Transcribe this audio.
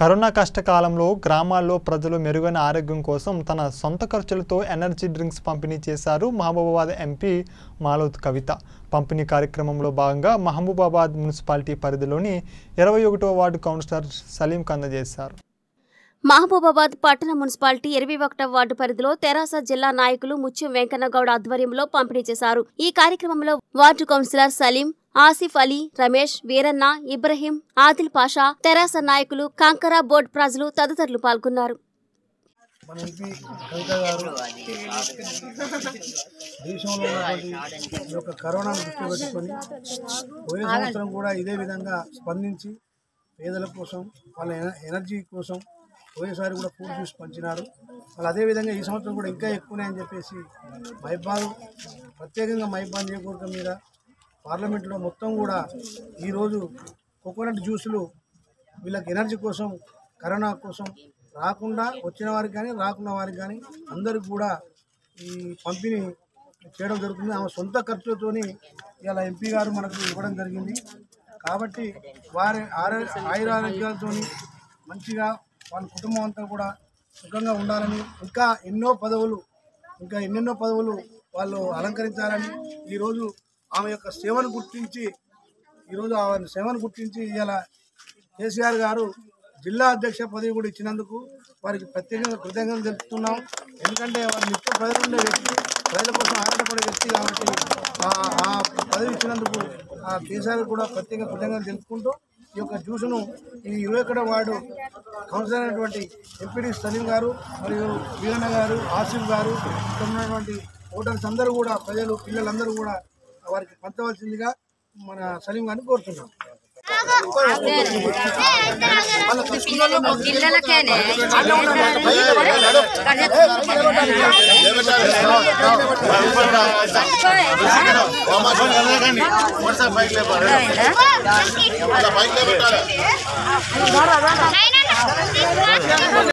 corona కష్టకాలంలో గ్రామాల్లో ప్రజలు మెరుగైన ఆరోగ్యం కోసం తన సొంత ఖర్చులతో ఎనర్జీ డ్రింక్స్ పంపిణీ చేశారు మహబూబాబాద్ ఎంపీ మాలోత్ కవిత పంపిణీ కార్యక్రమంలో భాగంగా మహబూబాబాద్ మున్సిపాలిటీ పరిధిలోని ఇరవై ఒకటో వార్డు కౌన్సిలర్ సలీం అందజేశారు మహబూబాబాద్ పట్టణ మున్సిపాలిటీ ఇరవై ఒకటవ వార్డు పరిధిలో తెరాస జిల్లా నాయకులు ముత్యం వెంకన్నగౌడ ఆధ్వర్యంలో పంపిణీ చేశారు ఈ కార్యక్రమంలో వార్డు కౌన్సిలర్ సలీం ఆసిఫ్ అలీ రమేష్ వీరన్న ఇబ్రహీం ఆదిల్ పాషా తెరాస నాయకులు కాంకరా బోర్డు ప్రజలు తదితరులు పాల్గొన్నారు మన ఎంపీ కవిత గారు దేశంలో ఉన్నటువంటి ఈ యొక్క కరోనాను దృష్టిలో పెట్టుకొని పోయిన సంవత్సరం కూడా ఇదే విధంగా స్పందించి పేదల కోసం వాళ్ళ ఎన- ఎనర్జీ కోసం పోయినసారి కూడా ఫుడ్ జ్యూస్ పంచినారు వాళ్ళు అదేవిధంగా ఈ సంవత్సరం కూడా ఇంకా ఎక్కువనే అని చెప్పేసి మైబాద్ ప్రత్యేకంగా మైబాద్ నియోజకవర్గం మీద పార్లమెంట్లో మొత్తం కూడా ఈరోజు కోకోనట్ జ్యూసులు వీళ్ళకి ఎనర్జీ కోసం కరోనా కోసం రాకుండా వచ్చిన వారికి కానీ రాకున్న వారికి కానీ అందరికి కూడా ఈ పంపిణీ చేయడం జరుగుతుంది ఆమె సొంత ఖర్చులతోని ఇలా ఎంపీ గారు మనకు ఇవ్వడం జరిగింది కాబట్టి వారి ఆరో ఆయురారోగ్యాలతో మంచిగా వాళ్ళ కుటుంబం అంతా కూడా సుఖంగా ఉండాలని ఇంకా ఎన్నో పదవులు ఇంకా ఎన్నెన్నో పదవులు వాళ్ళు అలంకరించాలని ఈరోజు ఆమె యొక్క సేవను గుర్తించి ఈరోజు ఆమె సేవను గుర్తించి ఇలా కేసీఆర్ గారు జిల్లా అధ్యక్ష పదవి కూడా ఇచ్చినందుకు వారికి ప్రత్యేకంగా కృతజ్ఞతలు తెలుపుతున్నాం ఎందుకంటే వారు నిత్య ప్రజలు ఉండే వ్యక్తి ప్రజల కోసం ఆరాటపడే వ్యక్తి కాబట్టి ఆ- ఆ పదవి ఇచ్చినందుకు ఆ కేసీఆర్ కూడా ప్రత్యేక కృతజ్ఞతలు తెలుపుకుంటూ ఈ యొక్క జ్యూసును ఈ ఇరవై ఒకటో వార్డు కౌన్సిలర్ అయినటువంటి ఎంపీడీ సలీం గారు మరియు వీరన్న గారు ఆసిఫ్ గారు ఇక్కడ ఉన్నటువంటి ఓటర్స్ అందరూ కూడా ప్రజలు పిల్లలందరూ కూడా వారికి పంచవలసిందిగా మన సలీం గారిని కోరుతున్నాం బైక్